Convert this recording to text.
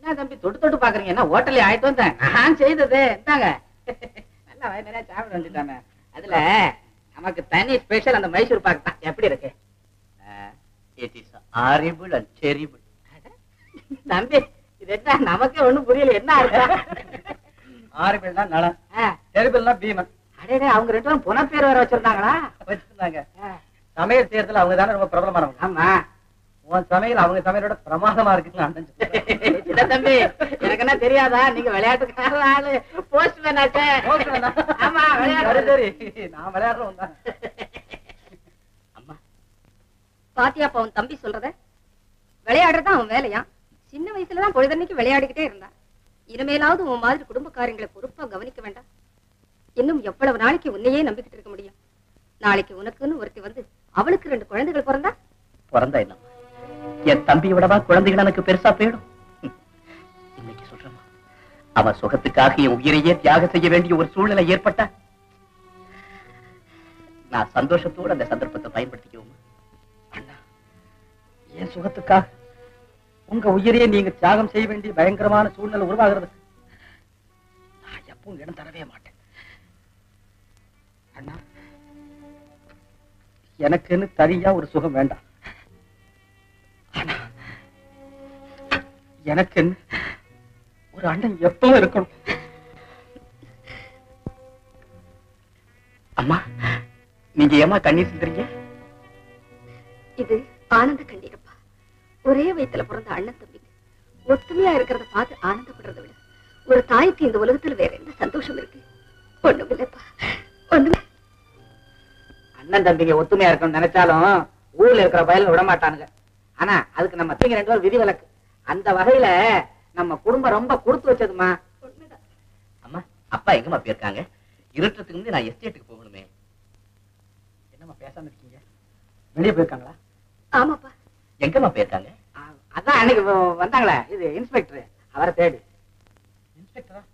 என்ன தம்பி தொட்டு தொட்டு பாக்குறீங்க என்ன ஹோட்டல்ல ஆயிட்டு வந்தேன் நான் செய்தது இந்தாங்க நல்லா வயிறு நிறைய சாப்பிட வந்துட்டானே அதுல நமக்கு தனி ஸ்பெஷல் அந்த மைசூர் பாக்கு தான் எப்படி இருக்கு it is horrible and terrible தம்பி இது என்ன நமக்கே ஒண்ணும் புரியல என்ன அர்த்தம் ஹாரிபிள்னா நலம் ஆ, டெரிபிள்னா பீமன் அடேடே அவங்க ரெண்டு பேரும் புனப்பேர் வேற வச்சிருந்தாங்களா வச்சிருந்தாங்க ஆ, சமையல் செய்யறதுல அவங்க தானே ரொம்ப பிரபலமானவங்க ஆமா உன் சமையல் அவங்க சமையலோட பிரமாதமா இருக்குன்னு அண்ணன் சொல்றான். சின்ன தம்பி எனக்கு என்ன தெரியாதா நீங்க விளையாட்டுக்கார ஆளு போஸ்ட் மேன் ஆச்சே Postman ஆ? ஆமா சரி விளையாட்டு சரி நான் விளையாடுறவன் தான் அம்மா பாத்தியாப்பா உன் தம்பி சொல்றத விளையாடுறது அவன் வேலையா சின்ன வயசுலதான் பொழுதன்னைக்கு விளையாடிக்கிட்டே இருந்தான் இனிமேலாவது உன் மாதிரி குடும்பக்காரங்களை பொறுப்பா கவனிக்க வேண்டாம் இன்னும் எவ்வளவு நாளைக்கு உன்னையே நம்பிக்கிட்டு இருக்க முடியும் நாளைக்கு உனக்குன்னு ஒருத்தி வந்து அவளுக்கு ரெண்டு குழந்தைகள் பிறந்தா பிறந்தா என்னம்மா என் தம்பியை விடவா குழந்தைகள் எனக்கு பெருசா போயிடும் ம். இன்னைக்கு சொல்றேம்மா அவன் சுகத்துக்காக என் உயிரையே தியாகம் செய்ய வேண்டிய ஒரு சூழ்நிலை ஏற்பட்டா நான் சந்தோஷத்தோடு அந்த சந்தர்ப்பத்தை பயன்படுத்திக்குவோமா அண்ணா என் சுகத்துக்காக உங்க உயிரையே நீங்க தியாகம் செய்ய வேண்டிய பயங்கரமான சூழ்நிலை உருவாகிறது நான் எப்பவும் இடம் தரவே மாட்டேன் அண்ணா எனக்குன்னு தனியா ஒரு சுகம் வேண்டாம் ஆனா, எனக்குன்னு ஒரு அண்ணன் எப்பவும் இருக்கணும் அம்மா நீங்க ஏமா கண்ணீர் சிந்துறீங்க இது ஆனந்த கண்ணீரப்பா ஒரே வயித்துல பிறந்த அண்ணன் தம்பிங்க ஒத்துமையா இருக்கிறத பார்த்து ஆனந்தப்படுறதை விட ஒரு தாய்க்கு இந்த உலகத்துல வேற என்ன சந்தோஷம் இருக்கு ஒண்ணும் இல்லப்பா ஒண்ணும் அண்ணன் தம்பிங்க ஒத்துமையா இருக்கணும்னு நினைச்சாலும் ஊர்ல இருக்கிற பயல விட மாட்டானுங்க ஆனா அதுக்கு நம்ம தம்பிங்க ரெண்டு பேரும் விதிவிலக்கு அந்த வகையில நம்ம குடும்பம் ரொம்ப கொடுத்து வச்சதுமா உண்மைதான் அம்மா அப்பா எங்கம்மா போயிருக்காங்க இருட்டுறதுக்கு முந்தைய நான் எஸ்டேட்டுக்கு போகணுமே என்னம்மா பேசாம இருக்கீங்க வெளியே போயிருக்காங்களா ஆமாப்பா எங்கம்மா போயிருக்காங்க அதான் அன்னைக்கு வ- வந்தாங்களே இது இன்ஸ்பெக்டர் அவரை தேடி இன்ஸ்பெக்டரா